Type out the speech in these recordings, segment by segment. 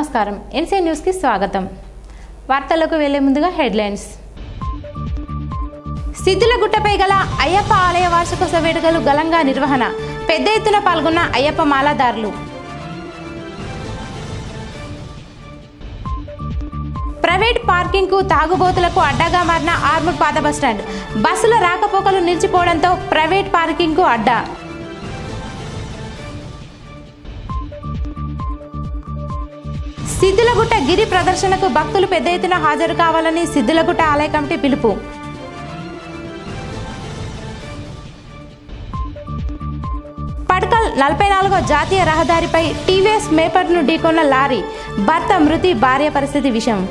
నమస్కారం ఎన్సీ న్యూస్కి స్వాగతం వార్తలకు వెళ్లే ముందుగా హెడ్లైన్స్ సిద్ధులగుట్టపై గల అయ్యప్ప ఆలయ వార్షికోత్సవ వేడుకలు ఘనంగా నిర్వహణ పెద్ద ఎత్తున పాల్గొన్న అయ్యప్ప మాలాదారులు ప్రైవేట్ పార్కింగ్ కు తాగుబోతులకు అడ్డాగా మారిన ఆర్మూర్ పాత బస్టాండ్ బస్సుల రాకపోకలు నిలిచిపోవడంతో ప్రైవేట్ పార్కింగ్ కు అడ్డా సిద్ధులగుట్ట గిరి ప్రదర్శనకు భక్తులు పెద్ద ఎత్తున హాజరు కావాలని సిద్ధులగుట్ట ఆలయ కమిటీ పిలుపు పడకల్ నలభై నాలుగో జాతీయ రహదారిపై టీవీఎస్ మేపర్ను ఢీకొన్న లారీ భర్త మృతి భార్య పరిస్థితి విషయం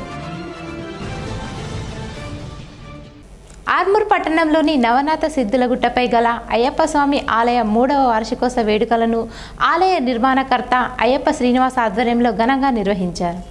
ఆర్మూర్ పట్టణంలోని నవనాథ సిద్ధులగుట్టపై గల అయ్యప్ప స్వామి ఆలయ మూడవ వార్షికోత్సవ వేడుకలను ఆలయ నిర్మాణకర్త అయ్యప్ప శ్రీనివాస్ ఆధ్వర్యంలో ఘనంగా నిర్వహించారు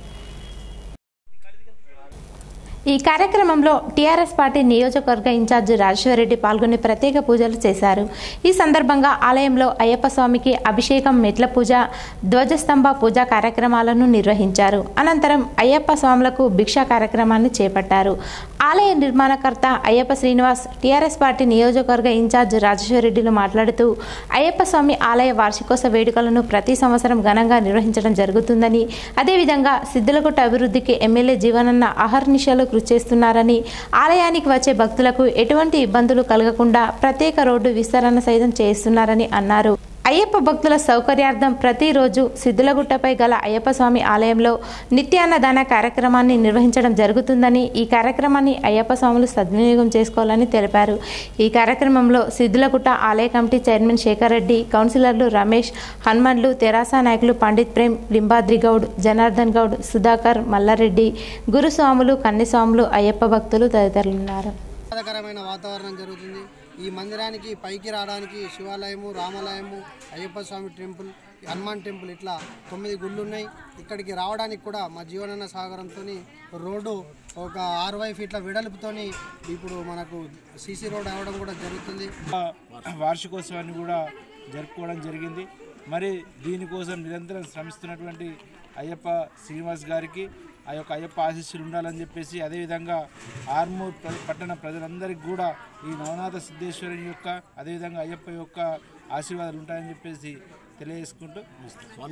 ఈ కార్యక్రమంలో టీఆర్ఎస్ పార్టీ నియోజకవర్గ ఇన్ఛార్జి రాజేశ్వరరెడ్డి పాల్గొని ప్రత్యేక పూజలు చేశారు ఈ సందర్భంగా ఆలయంలో అయ్యప్ప స్వామికి అభిషేకం మెట్ల పూజ ధ్వజస్తంభ పూజా కార్యక్రమాలను నిర్వహించారు అనంతరం అయ్యప్ప స్వాములకు భిక్షా కార్యక్రమాన్ని చేపట్టారు ఆలయ నిర్మాణకర్త అయ్యప్ప శ్రీనివాస్ టీఆర్ఎస్ పార్టీ నియోజకవర్గ ఇన్ఛార్జ్ రాజేశ్వరరెడ్డిలు మాట్లాడుతూ అయ్యప్ప స్వామి ఆలయ వార్షికోత్సవ వేడుకలను ప్రతి సంవత్సరం ఘనంగా నిర్వహించడం జరుగుతుందని అదేవిధంగా సిద్ధులగుట్ట అభివృద్ధికి ఎమ్మెల్యే జీవనన్న అహర్నిశలు కృషి చేస్తున్నారని ఆలయానికి వచ్చే భక్తులకు ఎటువంటి ఇబ్బందులు కలగకుండా ప్రత్యేక రోడ్డు విస్తరణ సైతం చేస్తున్నారని అన్నారు అయ్యప్ప భక్తుల సౌకర్యార్థం ప్రతిరోజు సిద్ధులగుట్టపై గల అయ్యప్ప స్వామి ఆలయంలో నిత్యాన్నదాన కార్యక్రమాన్ని నిర్వహించడం జరుగుతుందని ఈ కార్యక్రమాన్ని అయ్యప్ప స్వాములు సద్వినియోగం చేసుకోవాలని తెలిపారు ఈ కార్యక్రమంలో సిద్ధులగుట్ట ఆలయ కమిటీ చైర్మన్ శేఖర్ రెడ్డి కౌన్సిలర్లు రమేష్ హనుమన్లు తెరాస నాయకులు పండిత్ ప్రేమ్ లింబాద్రి గౌడ్ జనార్దన్ గౌడ్ సుధాకర్ మల్లారెడ్డి గురుస్వాములు కన్నిస్వాములు అయ్యప్ప భక్తులు తదితరులున్నారు ఆహ్లాదకరమైన వాతావరణం జరుగుతుంది ఈ మందిరానికి పైకి రావడానికి శివాలయము రామాలయము అయ్యప్ప స్వామి టెంపుల్ హనుమాన్ టెంపుల్ ఇట్లా తొమ్మిది గుళ్ళు ఉన్నాయి ఇక్కడికి రావడానికి కూడా మా జీవనన్న సాగరంతో రోడ్డు ఒక అరవై ఫీట్ల వెడల్పుతోని ఇప్పుడు మనకు సీసీ రోడ్ అవ్వడం కూడా జరుగుతుంది వార్షికోత్సవాన్ని కూడా జరుపుకోవడం జరిగింది మరి దీనికోసం నిరంతరం శ్రమిస్తున్నటువంటి అయ్యప్ప శ్రీనివాస్ గారికి ఆ యొక్క అయ్యప్ప ఆశీస్సులు ఉండాలని చెప్పేసి అదేవిధంగా ఆర్మూర్ ప్ర- పట్టణ ప్రజలందరికీ కూడా ఈ నవనాథ సిద్ధేశ్వరుని యొక్క అదేవిధంగా అయ్యప్ప యొక్క ఆశీర్వాదాలు ఉంటాయని చెప్పేసి తెలియజేసుకుంటూ ముగిస్తున్నాను.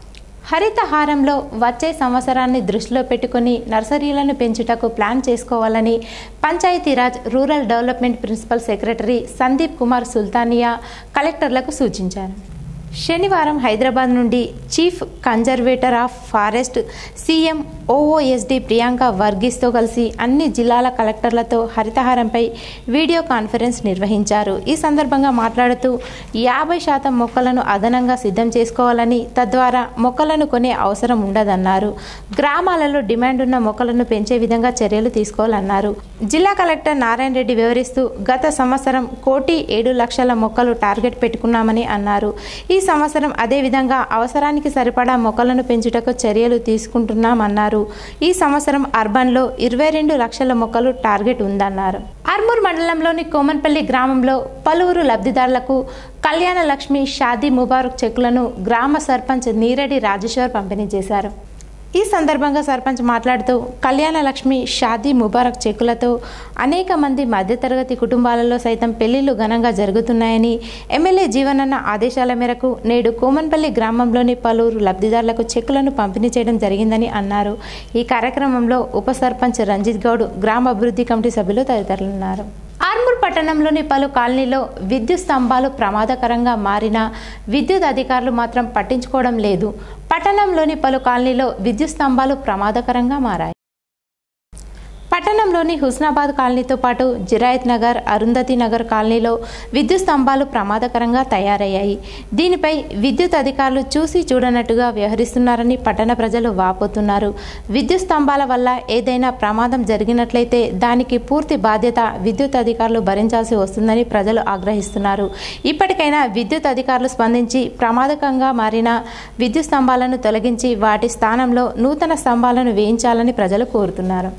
హరితహారంలో వచ్చే సంవత్సరాన్ని దృష్టిలో పెట్టుకుని నర్సరీలను పెంచుటకు ప్లాన్ చేసుకోవాలని Panchayati Raj rural development principal secretary Sandeep Kumar Sultania కలెక్టర్లకు సూచించారు శనివారం హైదరాబాద్ నుండి chief conservator of forest CM OSD Priyanka వర్గీస్తో కలిసి అన్ని జిల్లాల కలెక్టర్లతో హరితహారంపై వీడియో కాన్ఫరెన్స్ నిర్వహించారు ఈ సందర్భంగా మాట్లాడుతూ యాభై శాతం మొక్కలను అదనంగా సిద్ధం చేసుకోవాలని తద్వారా మొక్కలను కొనే అవసరం ఉండదన్నారు గ్రామాలలో డిమాండ్ ఉన్న మొక్కలను పెంచే విధంగా చర్యలు తీసుకోవాలన్నారు జిల్లా కలెక్టర్ నారాయణ రెడ్డి వివరిస్తూ గత సంవత్సరం కోటి ఏడు లక్షల మొక్కలు టార్గెట్ పెట్టుకున్నామని అన్నారు ఈ సంవత్సరం అదేవిధంగా అవసరానికి సరిపడా మొక్కలను పెంచుటకు చర్యలు తీసుకుంటున్నామన్నారు ఈ సంవత్సరం అర్బన్లో ఇరవై రెండు లక్షల మొక్కలు టార్గెట్ ఉందన్నారు ఆర్మూర్ మండలంలోని కోమన్పల్లి గ్రామంలో పలువురు లబ్ధిదారులకు కళ్యాణ లక్ష్మి షాదీ ముబారక్ చెక్కులను గ్రామ సర్పంచ్ నీరెడ్డి రాజేశ్వర్ పంపిణీ చేశారు ఈ సందర్భంగా సర్పంచ్ మాట్లాడుతూ కళ్యాణ లక్ష్మి షాదీ ముబారక్ చెక్కులతో అనేక మంది మధ్యతరగతి కుటుంబాలలో సైతం పెళ్లిళ్లు ఘనంగా జరుగుతున్నాయని ఎమ్మెల్యే జీవనన్న ఆదేశాల మేరకు నేడు కోమన్పల్లి గ్రామంలోని పలువురు లబ్ధిదారులకు చెక్కులను పంపిణీ చేయడం జరిగిందని అన్నారు ఈ కార్యక్రమంలో ఉప సర్పంచ్ రంజిత్ గౌడ్ గ్రామ అభివృద్ధి కమిటీ సభ్యులు తదితరులున్నారు ఆర్మూర్ పట్టణంలోని పలు కాలనీలో విద్యుత్ స్తంభాలు ప్రమాదకరంగా మారినా విద్యుత్ అధికారులు మాత్రం పట్టించుకోవడం లేదు పట్టణంలోని పలు కాలనీలో విద్యుత్ స్తంభాలు ప్రమాదకరంగా మారాయి పట్టణంలోని హుస్నాబాద్ కాలనీతో పాటు జిరాయత్ నగర్ అరుంధతి నగర్ కాలనీలో విద్యుత్ స్తంభాలు ప్రమాదకరంగా తయారయ్యాయి దీనిపై విద్యుత్ అధికారులు చూసి చూడనట్టుగా వ్యవహరిస్తున్నారని పట్టణ ప్రజలు వాపోతున్నారు విద్యుత్ స్తంభాల వల్ల ఏదైనా ప్రమాదం జరిగినట్లయితే దానికి పూర్తి బాధ్యత విద్యుత్ అధికారులు భరించాల్సి వస్తుందని ప్రజలు ఆగ్రహిస్తున్నారు ఇప్పటికైనా విద్యుత్ అధికారులు స్పందించి ప్రమాదకంగా మారిన విద్యుత్ స్తంభాలను తొలగించి వాటి స్థానంలో నూతన స్తంభాలను వేయించాలని ప్రజలు కోరుతున్నారు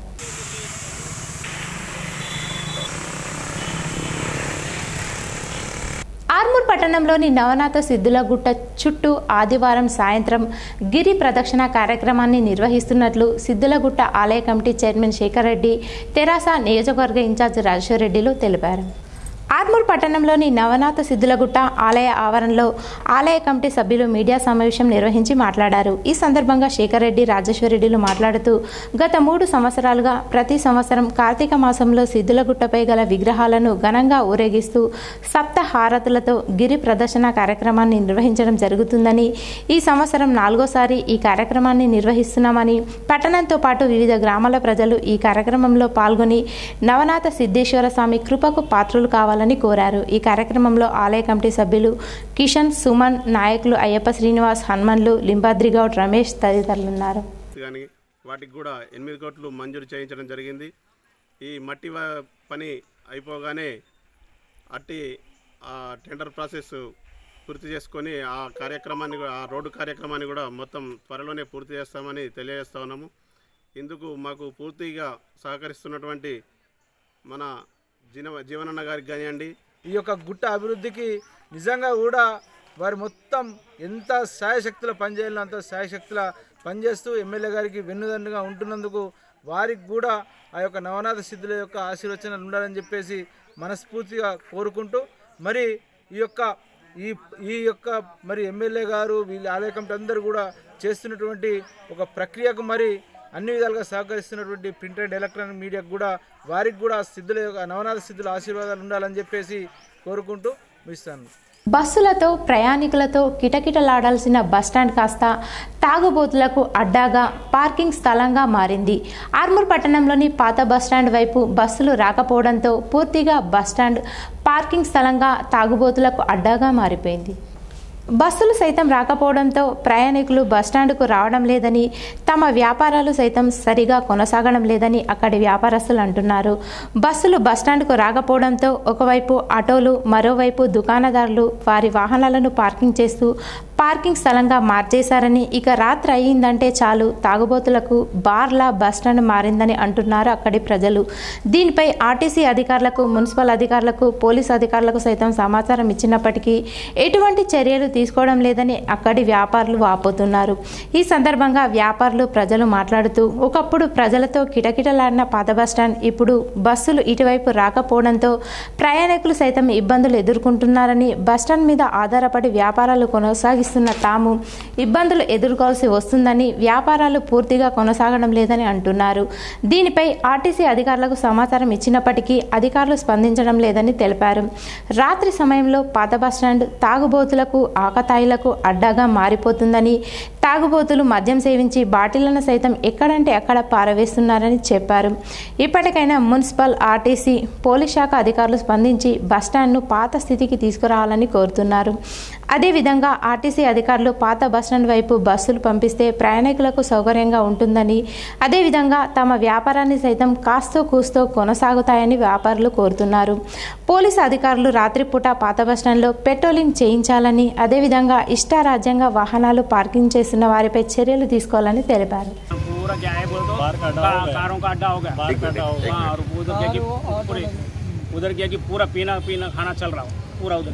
ఆర్మూర్ పట్టణంలోని నవనాథ సిద్ధుల గుట్ట చుట్టూ ఆదివారం సాయంత్రం గిరి ప్రదక్షిణ కార్యక్రమాన్ని నిర్వహిస్తున్నట్లు సిద్ధులగుట్ట ఆలయ కమిటీ చైర్మన్ శేఖర్ రెడ్డి తెరాస నియోజకవర్గ ఇన్ఛార్జ్ రాజేశ్వర్ రెడ్డిలు తెలిపారు ఆర్మూర్ పట్టణంలోని నవనాథ సిద్ధులగుట్ట ఆలయ ఆవరణలో ఆలయ కమిటీ సభ్యులు మీడియా సమావేశం నిర్వహించి మాట్లాడారు ఈ సందర్భంగా శేఖర్ రెడ్డి రాజేశ్వరరెడ్డిలు మాట్లాడుతూ గత మూడు సంవత్సరాలుగా ప్రతి సంవత్సరం కార్తీక మాసంలో సిద్ధులగుట్టపై గల విగ్రహాలను ఘనంగా ఊరేగిస్తూ సప్త హారతులతో గిరి ప్రదర్శన కార్యక్రమాన్ని నిర్వహించడం జరుగుతుందని ఈ సంవత్సరం నాలుగోసారి ఈ కార్యక్రమాన్ని నిర్వహిస్తున్నామని పట్టణంతో పాటు వివిధ గ్రామాల ప్రజలు ఈ కార్యక్రమంలో పాల్గొని నవనాథ సిద్ధేశ్వర స్వామి కృపకు పాత్రులు కావాలని కోరారు ఈ కార్యక్రమంలో ఆలయ కమిటీ సభ్యులు కిషన్ సుమన్ నాయకులు అయ్యప్ప శ్రీనివాస్ హనుమన్లు లింబాద్రిగౌడ్ రమేష్ తదితరులున్నారు కానీ వాటికి కూడా ఎనిమిది కోట్లు మంజూరు చేయించడం జరిగింది ఈ మట్టి వ- పని అయిపోగానే అట్టి ఆ టెండర్ ప్రాసెస్ పూర్తి చేసుకొని ఆ కార్యక్రమాన్ని కూడా- ఆ రోడ్డు కార్యక్రమాన్ని కూడా మొత్తం త్వరలోనే పూర్తి చేస్తామని తెలియజేస్తా ఉన్నాము ఇందుకు మాకు పూర్తిగా సహకరిస్తున్నటువంటి మన జీవ జీవనన్న గారికి కానివ్వండి ఈ యొక్క గుట్ట అభివృద్ధికి నిజంగా కూడా వారు మొత్తం ఎంత శాయశక్తుల పనిచేయాలో అంత శాయశక్తుల పనిచేస్తూ ఎమ్మెల్యే గారికి వెన్నుదన్నుగా ఉంటున్నందుకు వారికి కూడా ఆ యొక్క నవనాథ సిద్ధుల యొక్క ఆశీర్వచనాలు ఉండాలని చెప్పేసి మనస్ఫూర్తిగా కోరుకుంటూ మరి ఈ యొక్క ఈ ఈ యొక్క మరి ఎమ్మెల్యే గారు వీళ్ళ ఆలయ కమిటీ అందరూ కూడా చేస్తున్నటువంటి ఒక ప్రక్రియకు మరి అన్ని విధాలుగా సహకరిస్తున్నటువంటి ప్రింట్ అండ్ ఎలక్ట్రానిక్ మీడియాకు కూడా వారికి కూడా సిద్ధుల యొక్క నవనాథ సిద్ధుల ఆశీర్వాదాలు ఉండాలని చెప్పేసి కోరుకుంటూ ముగిస్తాను బస్సులతో ప్రయాణికులతో కిటకిటలాడాల్సిన బస్టాండ్ కాస్త తాగుబోతులకు అడ్డాగా పార్కింగ్ స్థలంగా మారింది ఆర్మూర్ పట్టణంలోని పాత బస్టాండ్ వైపు బస్సులు రాకపోవడంతో పూర్తిగా బస్టాండ్ పార్కింగ్ స్థలంగా తాగుబోతులకు అడ్డాగా మారిపోయింది బస్సులు సైతం రాకపోవడంతో ప్రయాణికులు బస్టాండ్కు రావడం లేదని తమ వ్యాపారాలు సైతం సరిగా కొనసాగడం లేదని అక్కడి వ్యాపారస్తులు అంటున్నారు బస్సులు బస్టాండ్కు రాకపోవడంతో ఒకవైపు ఆటోలు మరోవైపు దుకాణదారులు వారి వాహనాలను పార్కింగ్ చేస్తూ పార్కింగ్ స్థలంగా మార్చేశారని ఇక రాత్రి అయ్యిందంటే చాలు తాగుబోతులకు బార్లా బస్టాండ్ మారిందని అంటున్నారు అక్కడి ప్రజలు దీనిపై ఆర్టీసీ అధికారులకు మున్సిపల్ అధికారులకు పోలీస్ అధికారులకు సైతం సమాచారం ఇచ్చినప్పటికీ ఎటువంటి చర్యలు తీసుకోవడం లేదని అక్కడి వ్యాపారులు వాపోతున్నారు ఈ సందర్భంగా వ్యాపారులు ప్రజలు మాట్లాడుతూ ఒకప్పుడు ప్రజలతో కిటకిటలాడిన పాత బస్టాండ్ ఇప్పుడు బస్సులు ఇటువైపు రాకపోవడంతో ప్రయాణికులు సైతం ఇబ్బందులు ఎదుర్కొంటున్నారని బస్టాండ్ మీద ఆధారపడి వ్యాపారాలు కొనసాగిస్తున్న తాము ఇబ్బందులు ఎదుర్కోవాల్సి వస్తుందని వ్యాపారాలు పూర్తిగా కొనసాగడం లేదని అంటున్నారు దీనిపై ఆర్టీసీ అధికారులకు సమాచారం ఇచ్చినప్పటికీ అధికారులు స్పందించడం లేదని తెలిపారు రాత్రి సమయంలో పాత బస్టాండ్ తాగుబోతులకు ఆకతాయిలకు అడ్డాగా మారిపోతుందని తాగుబోతులు మద్యం సేవించి బాటిళ్లను సైతం ఎక్కడంటే అక్కడ పారవేస్తున్నారని చెప్పారు ఇప్పటికైనా మున్సిపల్ ఆర్టీసీ పోలీస్ శాఖ అధికారులు స్పందించి బస్టాండ్ను పాత స్థితికి తీసుకురావాలని కోరుతున్నారు అదేవిధంగా ఆర్టీసీ అధికారులు పాత బస్టాండ్ వైపు బస్సులు పంపిస్తే ప్రయాణికులకు సౌకర్యంగా ఉంటుందని అదేవిధంగా తమ వ్యాపారాన్ని సైతం కాస్తో కూస్తో కొనసాగుతాయని వ్యాపారులు కోరుతున్నారు పోలీసు అధికారులు రాత్రిపూట పాత బస్టాండ్లో పెట్రోలింగ్ చేయించాలని అదేవిధంగా ఇష్టారాజ్యంగా వాహనాలు పార్కింగ్ చేస్తున్న వారిపై చర్యలు తీసుకోవాలని తెలిపారు पूरा क्या है बोल तो का- कारों का अड्डा हो गया हाँ और उधर क्या कि पूरे उधर क्या कि पूरा पीना पीना खाना चल रहा हो पूरा उधर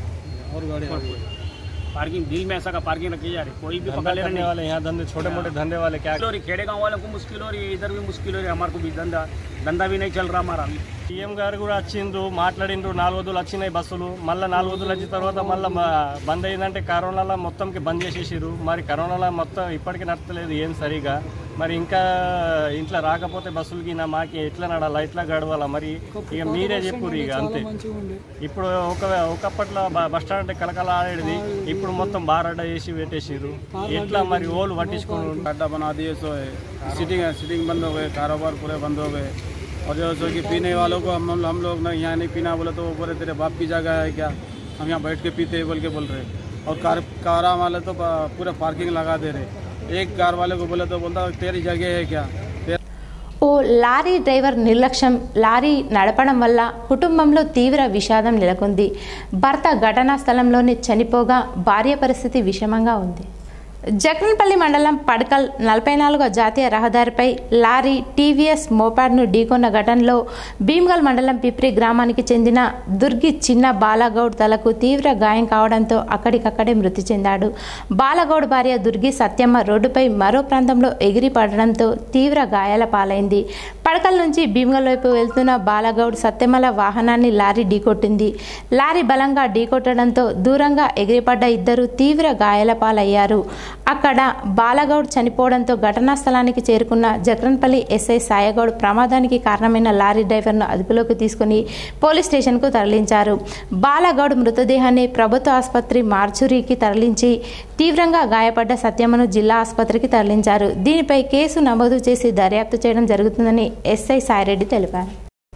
और गाड़ी पार्किंग दिल में ऐसा का पार्किंग रखी जा रही कोई भी पकड़ ले रहा नहीं वाले यहाँ धंधे छोटे मोटे धंधे वाले क्या मुश्किल हो रही खेड़े गाँव वालों को मुश्किल हो रही है इधर भी मुश्किल हो रही है हमारे को भी धंधा धंधा भी नहीं चल रहा हमारा సీఎం గారు కూడా వచ్చిండ్రు మాట్లాడిండ్రు నాలుగు రోజులు వచ్చినాయి బస్సులు మళ్ళీ నాలుగు రోజులు వచ్చిన తర్వాత మళ్ళీ బంద్ అయిందంటే కరోనాలో మొత్తంకి బంద్ చేసేసారు మరి కరోనాలో మొత్తం ఇప్పటికీ నడతలేదు ఏం సరిగా మరి ఇంకా ఇంట్లో రాకపోతే బస్సులకి నా మాకి ఎట్లా నడాలా ఎట్లా గడవాలా మరి ఇక మీరే చెప్పురు ఇక అంతే ఇప్పుడు ఒక ఒకప్పట్లో బ- బస్ స్టాండ్ అంటే కలకల ఆడేది ఇప్పుడు మొత్తం బారడ్డ చేసి పెట్టేసారు ఎట్లా మరి ఓళ్ళు పట్టించుకోండి अड्डा बना दिए सो है सिटिंग सिटिंग बंद हो गए कारोबार पूरे बंद हो गए और जो सो कि पीने वालों को हम हम लोग ना यहाँ नहीं पीना बोले तो वो बोले तेरे बाप की जगह है क्या हम यहाँ बैठ के पीते हैं बोल के बोल रहे और कार कारा वाले तो पा- पूरा पार्किंग लगा दे रहे एक कार वाले को बोले तो बोलता तेरी जगह है क्या तेरा ఓ లారీ డ్రైవర్ నిర్లక్ష్యం లారీ నడపడం వల్ల కుటుంబంలో తీవ్ర విషాదం నెలకొంది భర్త ఘటనా స్థలంలోనే చనిపోగా భార్య పరిస్థితి విషమంగా ఉంది జగన్పల్లి మండలం పడకల్ నలభై నాలుగో జాతీయ రహదారిపై లారీ టీవీఎస్ మోపాడ్ను ఢీకొన్న ఘటనలో భీమ్గల్ మండలం పిప్రి గ్రామానికి చెందిన దుర్గి చిన్న బాలగౌడ్ తలకు తీవ్ర గాయం కావడంతో అక్కడికక్కడే మృతి చెందాడు బాలగౌడ్ భార్య దుర్గి సత్యమ్మ రోడ్డుపై మరో ప్రాంతంలో ఎగిరి పడడంతో తీవ్ర గాయాల పాలైంది పడకల్ నుంచి భీమ్గల్ వైపు వెళ్తున్న బాలగౌడ్ సత్యమ్మల వాహనాన్ని లారీ ఢీకొట్టింది లారీ బలంగా ఢీకొట్టడంతో దూరంగా ఎగిరిపడ్డ ఇద్దరు తీవ్ర గాయాల పాలయ్యారు అక్కడ బాలగౌడ్ చనిపోవడంతో ఘటనా స్థలానికి చేరుకున్న జక్రన్పల్లి ఎస్ఐ సాయగౌడ్ ప్రమాదానికి కారణమైన లారీ డ్రైవర్ను అదుపులోకి తీసుకుని పోలీస్ స్టేషన్కు తరలించారు బాలగౌడ్ మృతదేహాన్ని ప్రభుత్వ ఆసుపత్రి మార్చురీకి తరలించి తీవ్రంగా గాయపడ్డ సత్యమ్మను జిల్లా ఆసుపత్రికి తరలించారు దీనిపై కేసు నమోదు చేసి దర్యాప్తు చేయడం జరుగుతుందని ఎస్ఐ సాయిరెడ్డి తెలిపారు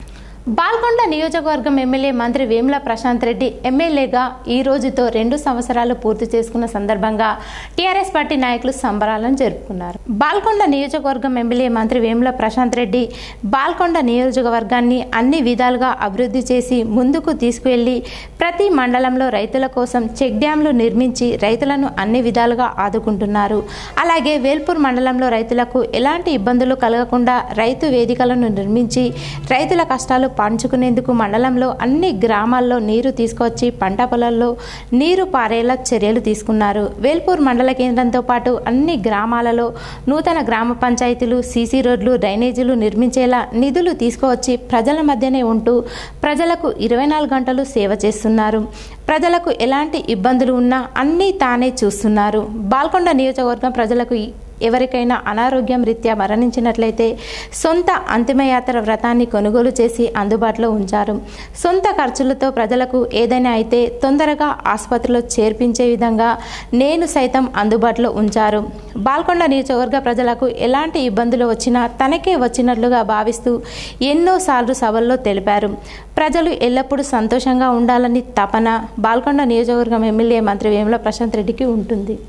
బాల్కొండ నియోజకవర్గం ఎమ్మెల్యే మంత్రి వేముల ప్రశాంత్ రెడ్డి ఎమ్మెల్యేగా ఈ రోజుతో రెండు సంవత్సరాలు పూర్తి చేసుకున్న సందర్భంగా టీఆర్ఎస్ పార్టీ నాయకులు సంబరాలను జరుపుకున్నారు బాల్కొండ నియోజకవర్గం ఎమ్మెల్యే మంత్రి వేముల ప్రశాంత్ రెడ్డి బాల్కొండ నియోజకవర్గాన్ని అన్ని విధాలుగా అభివృద్ధి చేసి ముందుకు తీసుకువెళ్లి ప్రతి మండలంలో రైతుల కోసం చెక్ డ్యాంలు నిర్మించి రైతులను అన్ని విధాలుగా ఆదుకుంటున్నారు అలాగే వేల్పూర్ మండలంలో రైతులకు ఎలాంటి ఇబ్బందులు కలగకుండా రైతు వేదికలను నిర్మించి రైతుల కష్టాలు పంచుకునేందుకు మండలంలో అన్ని గ్రామాల్లో నీరు తీసుకొచ్చి పంట పొలాల్లో నీరు పారేలా చర్యలు తీసుకున్నారు వేల్పూర్ మండల కేంద్రంతో పాటు అన్ని గ్రామాలలో నూతన గ్రామ పంచాయతీలు సీసీ రోడ్లు డ్రైనేజీలు నిర్మించేలా నిధులు తీసుకువచ్చి ప్రజల మధ్యనే ఉంటూ ప్రజలకు ఇరవై నాలుగు గంటలు సేవ చేస్తున్నారు ప్రజలకు ఎలాంటి ఇబ్బందులు ఉన్నా అన్నీ తానే చూస్తున్నారు బాల్కొండ నియోజకవర్గం ప్రజలకు ఎవరికైనా అనారోగ్యం రీత్యా మరణించినట్లయితే సొంత అంతిమయాత్ర వ్రతాన్ని కొనుగోలు చేసి అందుబాటులో ఉంచారు సొంత ఖర్చులతో ప్రజలకు ఏదైనా అయితే తొందరగా ఆసుపత్రిలో చేర్పించే విధంగా నేను సైతం అందుబాటులో ఉంచారు బాల్కొండ నియోజకవర్గ ప్రజలకు ఎలాంటి ఇబ్బందులు వచ్చినా తనకే వచ్చినట్లుగా భావిస్తూ ఎన్నోసార్లు సభల్లో తెలిపారు ప్రజలు ఎల్లప్పుడూ సంతోషంగా ఉండాలని తపన బాల్కొండ నియోజకవర్గం ఎమ్మెల్యే మంత్రి వేముల ప్రశాంత్ రెడ్డికి ఉంటుంది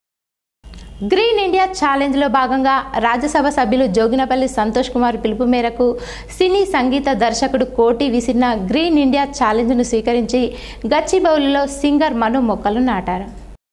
గ్రీన్ ఇండియా ఛాలెంజ్లో భాగంగా రాజ్యసభ సభ్యులు జోగినపల్లి సంతోష్ కుమార్ పిలుపు మేరకు సినీ సంగీత దర్శకుడు కోటి విసిరిన గ్రీన్ ఇండియా ఛాలెంజ్ను స్వీకరించి గచ్చిబౌలిలో సింగర్ మను మొక్కలు నాటారు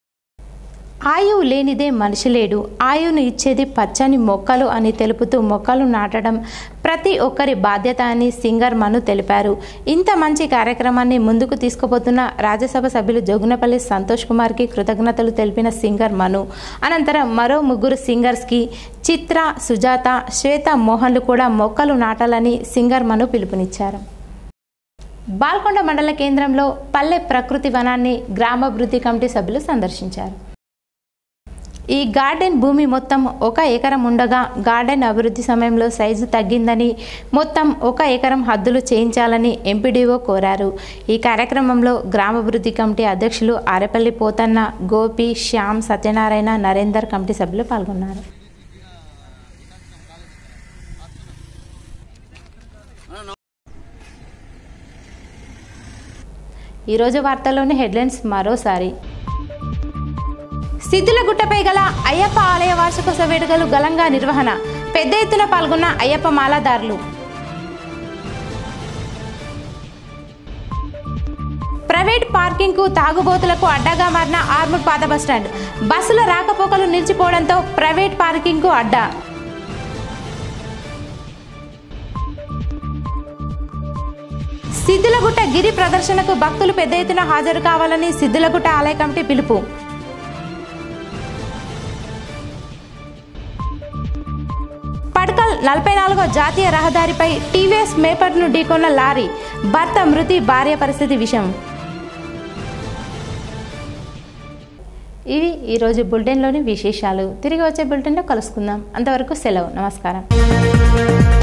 ఆయువు లేనిదే మనిషి లేడు ఆయువును ఇచ్చేది పచ్చని మొక్కలు అని తెలుపుతూ మొక్కలు నాటడం ప్రతి ఒక్కరి బాధ్యత అని సింగర్ మను తెలిపారు ఇంత మంచి కార్యక్రమాన్ని ముందుకు తీసుకుపోతున్న రాజ్యసభ సభ్యులు జోగునపల్లి సంతోష్ కుమార్కి కృతజ్ఞతలు తెలిపిన సింగర్ మను అనంతరం మరో ముగ్గురు సింగర్స్కి చిత్ర సుజాత శ్వేత మోహన్లు కూడా మొక్కలు నాటాలని సింగర్ మను పిలుపునిచ్చారు బాల్కొండ మండల కేంద్రంలో పల్లె ప్రకృతి వనాన్ని గ్రామాభివృద్ధి కమిటీ సభ్యులు సందర్శించారు ఈ గార్డెన్ భూమి మొత్తం ఒక ఎకరం ఉండగా గార్డెన్ అభివృద్ధి సమయంలో సైజు తగ్గిందని మొత్తం ఒక ఎకరం హద్దులు చేయించాలని ఎంపీడీఓ కోరారు ఈ కార్యక్రమంలో గ్రామాభివృద్ధి కమిటీ అధ్యక్షులు ఆరేపల్లి పోతన్న గోపి శ్యామ్ సత్యనారాయణ నరేందర్ కమిటీ సభ్యులు పాల్గొన్నారు ఈరోజు వార్తల్లోని హెడ్లైన్స్ మరోసారి సిద్ధులగుట్టపై గల అయ్యప్ప ఆలయ వార్షికోత్సవ వేడుకలు ఘనంగా నిర్వహణ పెద్ద ఎత్తున పాల్గొన్న అయ్యప్ప మాలాదారులు ప్రైవేట్ పార్కింగ్ కు తాగుబోతులకు అడ్డాగా మారిన ఆర్మూర్ పాత బస్టాండ్ బస్సుల రాకపోకలు నిలిచిపోవడంతో ప్రైవేట్ పార్కింగ్ కు అడ్డా సిద్ధులగుట్ట గిరి ప్రదర్శనకు భక్తులు పెద్ద ఎత్తున హాజరు కావాలని సిద్ధులగుట్ట ఆలయ కమిటీ పిలుపు పడ్కల్ నలభై నాలుగో జాతీయ రహదారిపై టీవీఎస్ మేపర్ను ఢీకొన్న లారీ భర్త మృతి భార్య పరిస్థితి విషయం ఇవి ఈరోజు బులెటిన్లోని విశేషాలు తిరిగి వచ్చే బులెటిన్లో కలుసుకుందాం అంతవరకు సెలవు నమస్కారం